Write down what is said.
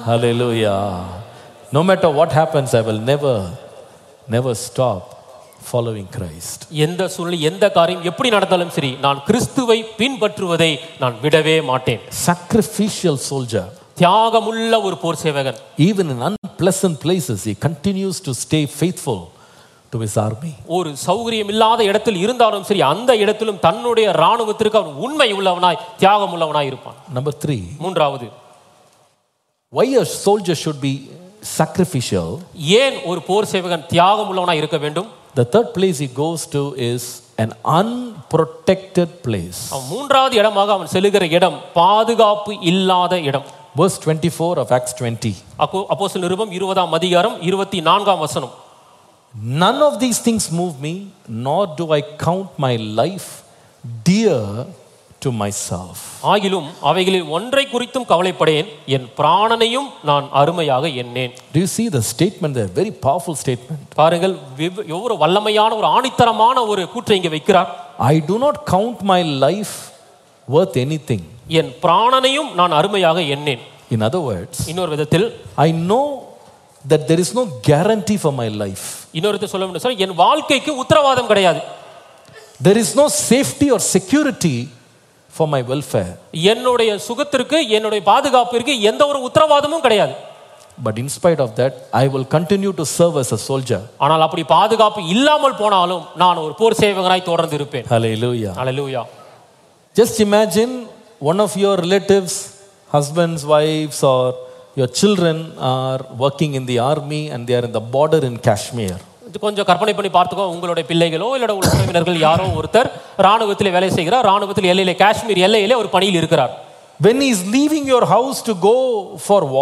Hallelujah. No matter what happens, I will never, never stop following Christ. எந்த சூழ்நிலை எந்த காரியம் எப்படி நடந்தாலும் சரி நான் கிறிஸ்துவை பின்பற்றுவதை நான் விடவே மாட்டேன் Sacrificial soldier. தியாகமுள்ள ஒரு போர் சேவகன் Even in unpleasant places, he continues to stay faithful to his army. ஒரு சௌகரியம் இல்லாத இடத்தில் இருந்தாலும் சரி அந்த இடத்திலும் தன்னுடைய ராணுவத்திற்கு அவன் உண்மை உள்ளவனாய் தியாகம் உள்ளவனாய் இருப்பான் Number three, மூன்றாவது why a soldier should be sacrificial. ஏன் ஒரு போர் சேவகன் தியாகம் உள்ளவனாய் இருக்க வேண்டும் The third place he goes to is an unprotected place. அவன் மூன்றாவது இடமாக அவன் செல்லுகிற இடம் பாதுகாப்பு இல்லாத இடம் Verse 24 of Acts 20. அப்போ அப்போஸ்தலர் நிருபம் இருபதாம் அதிகாரம் இருபத்தி நான்காம் வசனம் None of these things move me, nor do I count my life dear to myself. ஆகிலும் அவைகளில் ஒன்றை குறித்தும் கவலைப்படேன் என் பிராணனையும் நான் அருமையாக எண்ணேன் Do you see the statement there? Very powerful statement. பாருங்கள் வெவ்- எவ்வளவு வல்லமையான ஒரு ஆணித்தரமான ஒரு கூற்றை இங்கே வைக்கிறார் I do not count my life worth anything. என் பிராணனையும் நான் அருமையாக எண்ணேன் In other words, இன்னொரு விதத்தில் I know that there is no guarantee for my life. இன்னொரு விதத்தில் சொல்ல வேண்டும் சொன்னா, என் வாழ்க்கைக்கு உத்தரவாதம் கிடையாது There is no safety or security for my welfare. என்னுடைய சுகத்திற்கு என்னுடைய பாதுகாப்பிற்கு எந்த ஒரு உத்தரவாதமும் கிடையாது But in spite of that, I will continue to serve as a soldier. ஆனால் அப்படி பாதுகாப்பு இல்லாமல் போனாலும் நான் ஒரு போர் சேவகனாய் தொடர்ந்து இருப்பேன் Hallelujah. Hallelujah Just imagine one of your relatives, husbands, wives, or your children are working in the army and they are in the border in Kashmir. இது கொஞ்சம் கற்பனை பண்ணி பார்த்துக்கோ உங்களுடைய பிள்ளைகளோ இல்ல உறவினர்கள் யாரோ ஒருத்தர் ராணுவத்தில் வேலை செய்கிறார் ராணுவத்தில் எல்லையிலே காஷ்மீர் எல்லையிலே ஒரு பணியில் இருக்கிறார் When he is leaving your house to go for war,